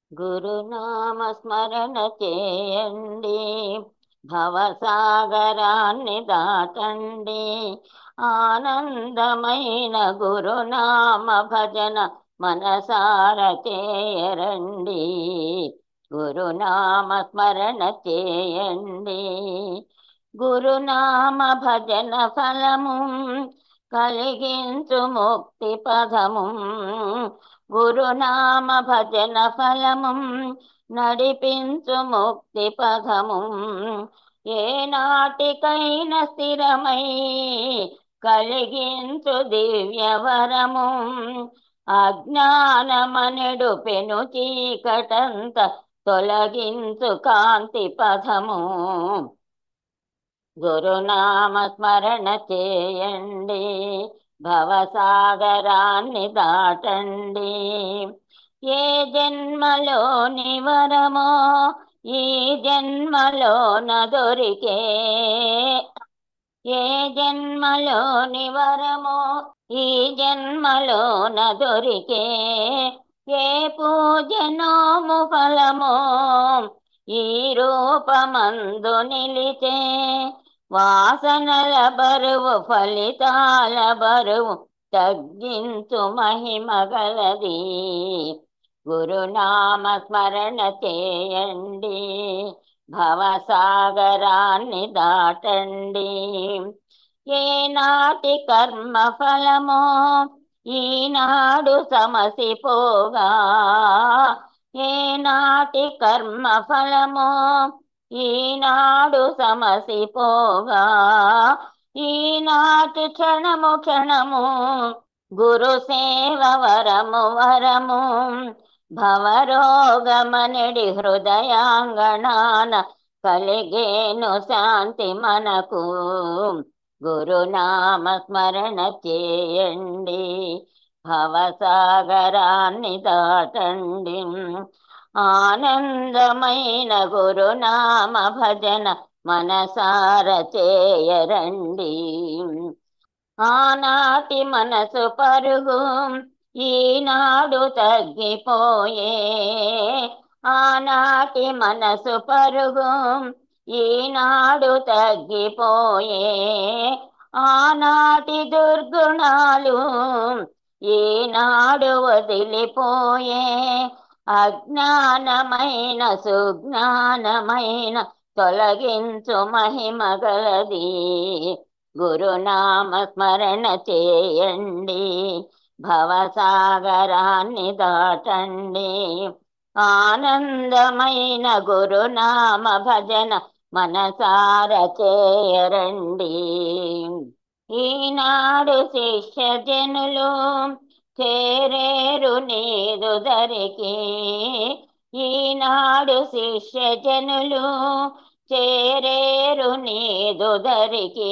గురునామ స్మరణ చేయండి భవసాగరాన్ని దాటండి ఆనందమైన గురునామ భజన మనసార చేయరండి గురునామ స్మరణ చేయండి గురునామ భజన ఫలము కలిగించు ముక్తి పదము గురునామ భజన ఫలము నడిపించు ముక్తి పదము ఏ నాటికైన స్థిరమై కలిగించు దివ్యవరము అజ్ఞానమనెడు పెను చీకటంత తొలగించు కాంతి పదము గురునామ స్మరణ చేయండి భవసాగరాన్ని దాటండి ఏ జన్మలోని వరమో ఈ జన్మలోన దొరికే ఏ జన్మలోని వరమో ఈ జన్మలోన దొరికే ఏ పూజనోము ఫలమో ఈ రూపమందు నిలిచే వాసనల బరువు ఫలితాల బరువు తగ్గించు మహిమ గలది గురునామ స్మరణ చేయండి భవసాగరాన్ని దాటండి ఏనాటి కర్మ ఫలమో ఈనాడు సమసిపోగా ఏనాటి కర్మ ఫలమో ఈనాడు సమసిపోగా ఈనాటి క్షణము క్షణము గురు సేవ వరము వరము భవరోగమనడి హృదయాంగణాన కలిగేను శాంతి మనకు గురునామ స్మరణ చేయండి భవసాగరాన్ని దాటండి ఆనందమైన గురునామ భజన మనసార చేయరండి ఆనాటి మనసు పరుగు ఈనాడు తగ్గిపోయే ఆనాటి మనసు పరుగు ఈనాడు తగ్గిపోయే ఆనాటి దుర్గుణాలు ఈనాడు వదిలిపోయే అజ్ఞానమైన సుజ్ఞానమైన తొలగించు మహిమ గలది గురునామ స్మరణ చేయండి భవసాగరాన్ని దాటండి ఆనందమైన గురునామ భజన మనసార చేయరండి ఈనాడు శిష్య జనులు చేరేరు నీదు దరికి ఈనాడు శిష్య జనులు చేరేరు నీదు దరికి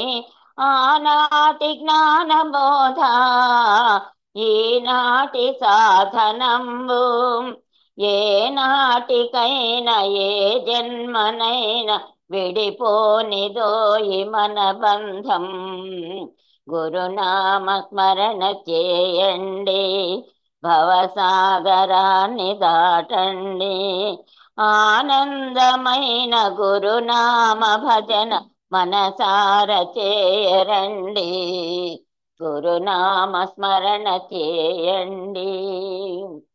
ఆనాటి జ్ఞానబోధ ఈనాటి సాధనంబు ఏ నాటికైనా ఏ జన్మనైనా విడిపోనిదోయి మన బంధం గురునామ స్మరణ చేయండి భవసాగరాన్ని దాటండి ఆనందమైన గురునామ భజన మనసార చేయరండి గురునామ స్మరణ చేయండి